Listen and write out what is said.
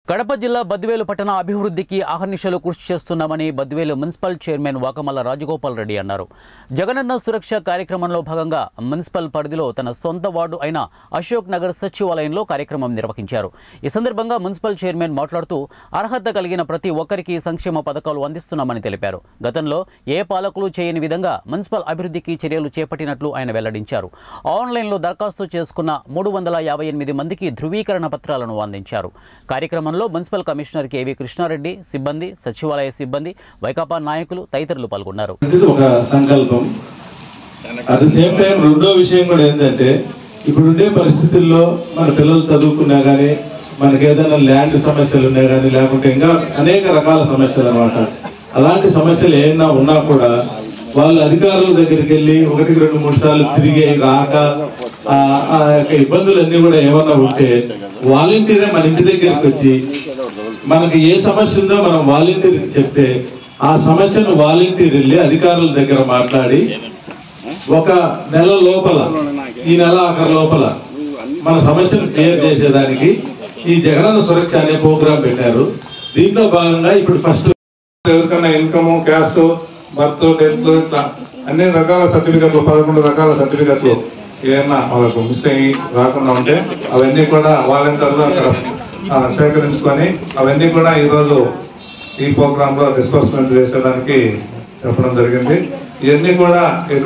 కడప జిల్లా బద్వేలు పట్టణ అభివృద్ధికి అహర్నిశలు కృషి చేస్తున్నామని బద్వేలు మున్సిపల్ చైర్మన్ వాకమల్ల రాజగోపాల్ రెడ్డి అన్నారు జగనన్న సురక్ష కార్యక్రమంలో భాగంగా మున్సిపల్ పరిధిలో తన సొంత వార్డు అయిన అశోక్ నగర్ సచివాలయంలో కార్యక్రమం నిర్వహించారు ఈ సందర్భంగా మున్సిపల్ చైర్మన్ మాట్లాడుతూ అర్హత కలిగిన ప్రతి ఒక్కరికి సంక్షేమ పథకాలు అందిస్తున్నామని తెలిపారు గతంలో ఏ పాలకులు చేయని విధంగా మున్సిపల్ అభివృద్ధికి చర్యలు చేపట్టినట్లు ఆయన వెల్లడించారు ఆన్లైన్లో దరఖాస్తు చేసుకున్న మూడు వందల యాభై ఎనిమిది మందికి ధృవీకరణ పత్రాలను అందించారు కార్యక్రమంలో మున్సిపల్ కమిషనర్ కేవీ కృష్ణారెడ్డి సిబ్బంది సచివాలయ సిబ్బంది వైకాపా నాయకులు తదితరులు పాల్గొన్నారు అనేది ఒక సంకల్పం అట్ ద సేమ్ టైం రెండో విషయం కూడా ఏంటంటే ఇప్పుడు ఉండే పరిస్థితుల్లో మన పిల్లలు చదువుకున్నా కానీ మనకి ఏదైనా ల్యాండ్ సమస్యలు ఉన్నా కానీ లేకుంటే ఇంకా అనేక రకాల సమస్యలు అనమాట అలాంటి సమస్యలు ఏమైనా ఉన్నా కూడా వాళ్ళు అధికారుల దగ్గరికి వెళ్ళి ఒకటికి రెండు మూడు సార్లు తిరిగి రాక ఆ ఆ యొక్క ఇబ్బందులన్నీ కూడా ఏమన్నా ఉంటే వాలంటీరే మన ఇంటి దగ్గరికి వచ్చి మనకి ఏ సమస్య ఉందో మనం వాలంటీర్కి చెప్తే ఆ సమస్యను వాలంటీర్ వెళ్ళి అధికారుల దగ్గర మాట్లాడి ఒక నెల లోపల ఈ నెల ఆఖరి లోపల మన సమస్యను క్లియర్ చేసేదానికి ఈ జగనన్న సురక్ష అనే ప్రోగ్రాం పెట్టారు దీంట్లో భాగంగా ఇప్పుడు ఫస్ట్ ఎవరికైనా ఇన్కమ్ క్యాస్ట్ బర్త్ డెత్ ఇట్లా అన్ని రకాల సర్టిఫికెట్లు పదకొండు రకాల సర్టిఫికెట్లు ఏమన్నా వాళ్ళకు మిస్ అయ్యి రాకుండా ఉంటే అవన్నీ కూడా వాలంటీర్లు అక్కడ ఆ, సేకరించుకొని అవన్నీ కూడా ఈరోజు ఈ ప్రోగ్రామ్ లో డిస్బర్స్మెంట్ చేసేదానికి చెప్పడం జరిగింది ఇవన్నీ కూడా